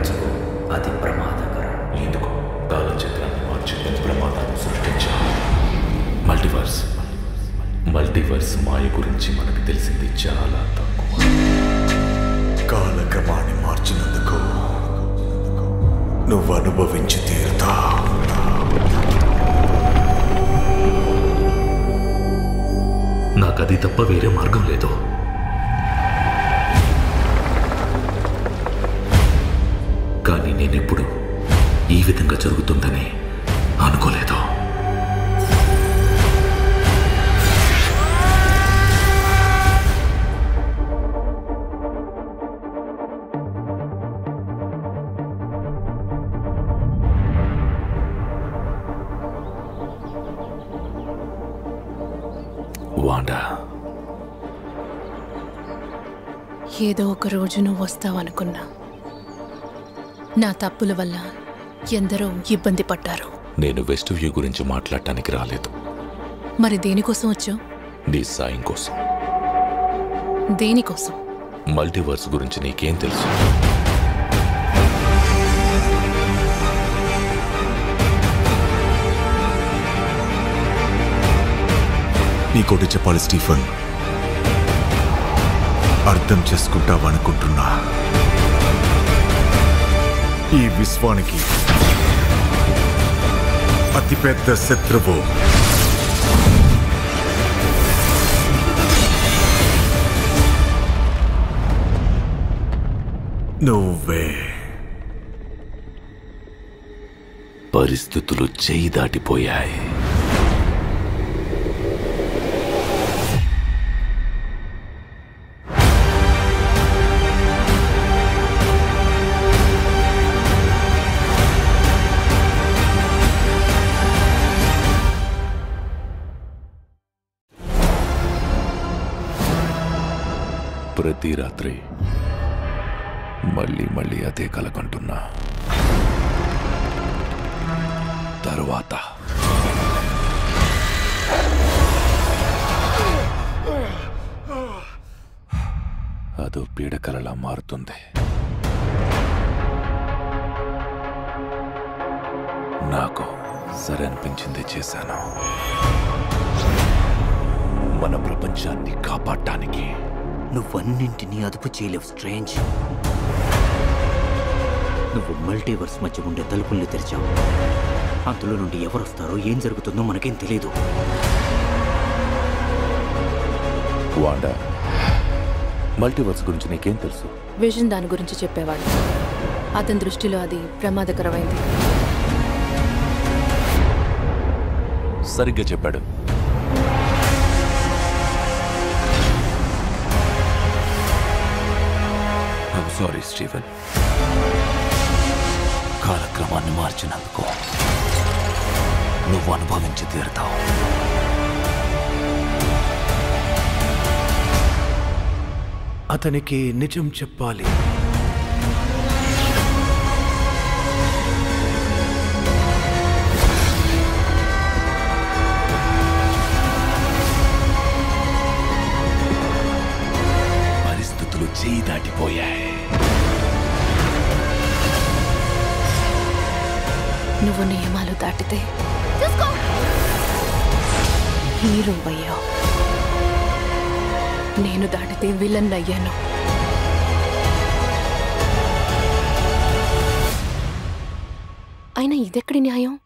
ఉపయోగించకు అది ప్రమాదకరం ఎందుకు కాలచక్రాన్ని మార్చి ప్రమాదాన్ని సృష్టించా మల్టీవర్స్ మల్టీవర్స్ మాయ గురించి మనకు తెలిసింది చాలా తక్కువ కాలక్రమాన్ని మార్చినందుకు నువ్వు అనుభవించి తీరుతా నాకు అది తప్ప వేరే మార్గం లేదు కానీ నేనెప్పుడు ఈ విధంగా జరుగుతుందని అనుకోలేదు వాండా ఏదో ఒక రోజు నువ్వు వస్తావనుకున్నా నా తప్పుల వల్ల ఎందరో ఇబ్బంది పడ్డారు నేను వెస్ట్ వ్యూ గురించి మాట్లాడటానికి రాలేదు మరి దేనికోసం వచ్చావు నీ సాయం కోసం దేనికోసం మల్టీవర్స్ గురించి నీకేం తెలుసు నీకోటి చెప్పాలి స్టీఫన్ అర్థం చేసుకుంటావనుకుంటున్నా ఈ విశ్వానికి అతిపెద్ద శత్రువు నువ్వే పరిస్థితులు చేయి దాటిపోయాయి ప్రతి రాత్రి మళ్ళీ మళ్ళీ అదే కలకంటున్నా తరువాత అదో పీడకలలా మారుతుంది నాకు సరే అనిపించింది చేశాను మన ప్రపంచాన్ని కాపాడటానికి నువ్వన్నింటినీ అదుపు చేయలేవు స్ట్రేంజ్ నువ్వు మల్టీవర్స్ మధ్య ఉండే తలుపుల్ని తెరిచావు అందులో నుండి ఎవరు వస్తారో ఏం జరుగుతుందో మనకేం తెలియదు వాండా మల్టీవర్స్ గురించి నీకేం తెలుసు విజన్ దాని గురించి చెప్పేవాడు అతని దృష్టిలో అది ప్రమాదకరమైంది సరిగ్గా చెప్పాడు సారీ స్టీఫెన్ కాలక్రమాన్ని మార్చినందుకు నువ్వు అనుభవించి తీరుతావు అతనికి నిజం చెప్పాలి పరిస్థితులు చేయి దాటిపోయాయి నువ్వు నియమాలు దాటితే హీరో అయ్యావు నేను దాటితే విలన్ అయ్యాను అయినా ఇదెక్కడి న్యాయం